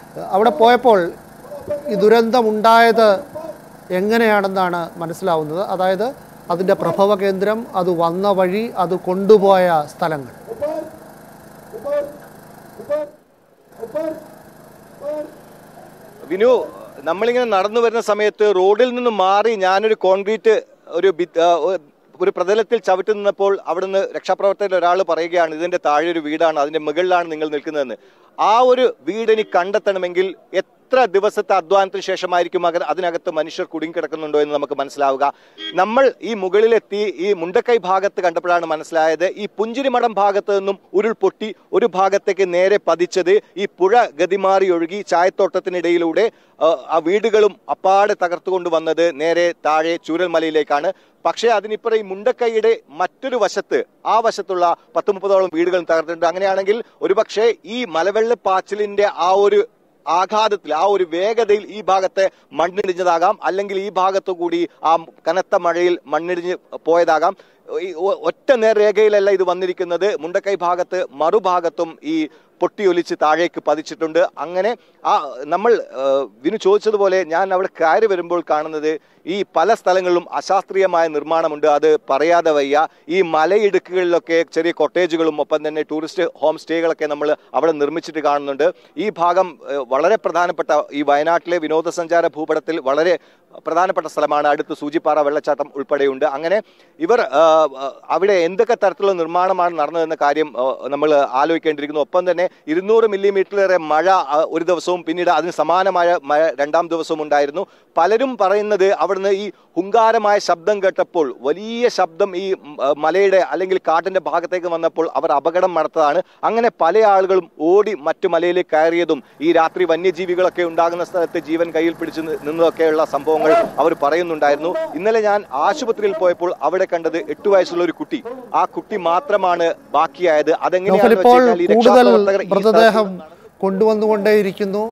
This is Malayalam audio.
അവിടെ പോയപ്പോൾ ഈ ദുരന്തമുണ്ടായത് എങ്ങനെയാണെന്നാണ് മനസ്സിലാവുന്നത് അതായത് അതിൻ്റെ പ്രഭവ കേന്ദ്രം അത് വന്ന വഴി അത് കൊണ്ടുപോയ സ്ഥലങ്ങൾ വിനു നമ്മളിങ്ങനെ നടന്നു വരുന്ന സമയത്ത് റോഡിൽ നിന്ന് മാറി ഞാനൊരു കോൺക്രീറ്റ് ഒരു ബി- ആ, ഒ- ഒരു പ്രതലത്തിൽ ചവിട്ടി നിന്നപ്പോൾ അവിടുന്ന് രക്ഷാപ്രവർത്തകരിൽ ഒരാൾ പറയുകയാണ് ഇതിന്റെ താഴെ ഒരു വീടാണ് അതിന്റെ മുകളിലാണ് നിങ്ങൾ നിൽക്കുന്നതെന്ന് ആ ഒരു വീട് ഇനി കണ്ടെത്തണമെങ്കിൽ എത്ര ദിവസത്തെ അധ്വാനത്തിന് ശേഷമായിരിക്കും അക- അതിനകത്ത് മനുഷ്യർ കുടുങ്ങിക്കിടക്കുന്നുണ്ടോ എന്ന് നമുക്ക് മനസ്സിലാവുക നമ്മൾ ഈ മുകളിലെത്തി ഈ മുണ്ടക്കൈ ഭാഗത്ത് കണ്ടപ്പോഴാണ് മനസ്സിലായത് ഈ പുഞ്ചിരിമടം ഭാഗത്ത് നിന്നും ഉരുൾ പൊട്ടി ഒരു ഭാഗത്തേക്ക് നേരെ പതിച്ചത് ഈ പുഴ ഗതിമാറി ഒഴുകി ചായത്തോട്ടത്തിനിടയിലൂടെ ആ, ആ വീടുകളും അപ്പാടെ തകർത്തുകൊണ്ട് വന്നത് നേരെ താഴെ ചൂരൽമലയിലേക്കാണ് പക്ഷേ അതിനിപ്പുറം ഈ മുണ്ടക്കൈയുടെ മറ്റൊരു വശത്ത് ആ വശത്തുള്ള പത്ത് മുപ്പതോളം വീടുകൾ തകർത്തിട്ടുണ്ട് അങ്ങനെയാണെങ്കിൽ ഒരുപക്ഷെ ഈ മലവെള്ളപ്പാച്ചിലിന്റെ ആ ഒരു ആഘാതത്തിൽ ആ ഒരു വേഗതയിൽ ഈ ഭാഗത്തെ മണ്ണിടിഞ്ഞതാകാം അല്ലെങ്കിൽ ഈ ഭാഗത്തു കൂടി ആ കനത്ത മഴയിൽ മണ്ണിടിഞ്ഞ് പോയതാകാം ഈ ഒ- ഒറ്റ നേർരേഖയിലല്ല ഇത് വന്നിരിക്കുന്നത് മുണ്ടക്കൈ ഭാഗത്ത് മറുഭാഗത്തും ഈ പൊട്ടിയൊലിച്ച് താഴേക്ക് പതിച്ചിട്ടുണ്ട് അങ്ങനെ ആ നമ്മൾ ആ, വിനു ചോദിച്ചതുപോലെ ഞാൻ അവിടെ കയറി വരുമ്പോൾ കാണുന്നത് ഈ പല സ്ഥലങ്ങളിലും അശാസ്ത്രീയമായ നിർമ്മാണമുണ്ട് അത് പറയാതെ വയ്യ ഈ മലയിടുക്കുകളിലൊക്കെ ചെറിയ കൊട്ടേജുകളും ഒപ്പം തന്നെ ടൂറിസ്റ്റ് ഹോം സ്റ്റേകളൊക്കെ നമ്മൾ അവിടെ നിർമ്മിച്ചിട്ട് കാണുന്നുണ്ട് ഈ ഭാഗം ഏഹ്, വളരെ പ്രധാനപ്പെട്ട ഈ വയനാട്ടിലെ വിനോദസഞ്ചാര ഭൂപടത്തിൽ വളരെ പ്രധാനപ്പെട്ട സ്ഥലമാണ് അടുത്ത് സൂചിപ്പാറ വെള്ളച്ചാട്ടം ഉൾപ്പെടെയുണ്ട് അങ്ങനെ ഇവർ ആ, ആ, അവിടെ എന്തൊക്കെ തരത്തിലുള്ള നിർമ്മാണമാണ് നടന്നതെന്ന കാര്യം ആ, നമ്മൾ ആലോചിക്കേണ്ടിയിരിക്കുന്നു ഒപ്പം തന്നെ ഇരുന്നൂറ് മില്ലിമീറ്ററിലേറെ മഴ ആ, ഒരു ദിവസവും പിന്നീട് അതിന് സമാനമായ മഴ രണ്ടാം ദിവസവും ഉണ്ടായിരുന്നു പലരും പറയുന്നത് അവിടുന്ന് ഈ ഹുങ്കാരമായ ശബ്ദം കേട്ടപ്പോൾ വലിയ ശബ്ദം ഈ ഉം, ആ, മലയുടെ അല്ലെങ്കിൽ കാട്ടിന്റെ ഭാഗത്തേക്ക് വന്നപ്പോൾ അവർ അപകടം നടത്തതാണ് അങ്ങനെ പല ആളുകളും ഓടി മറ്റു മലയിലേക്ക് കയറിയതും ഈ രാത്രി വന്യജീവികളൊക്കെ ഉണ്ടാകുന്ന സ്ഥലത്ത് ജീവൻ കയ്യിൽ പിടിച്ച് നി- നിന്നതൊക്കെയുള്ള സംഭവങ്ങൾ അവർ പറയുന്നുണ്ടായിരുന്നു ഇന്നലെ ഞാൻ ആശുപത്രിയിൽ പോയപ്പോൾ അവിടെ കണ്ടത് എട്ടു വയസ്സുള്ള ഒരു കുട്ടി ആ കുട്ടി മാത്രമാണ് ബാക്കിയായത് നൗഫൽ അതെങ്ങനെയാണെന്ന് ഇപ്പോൾ വെച്ച് കഴിഞ്ഞാൽ ഈ കൂടുതൽ രക്ഷാപ്രവർത്തകർ ഈ മൃതദേഹം സ്ഥലത്ത് കൊണ്ടുവന്നുകൊണ്ടേയിരിക്കുന്നു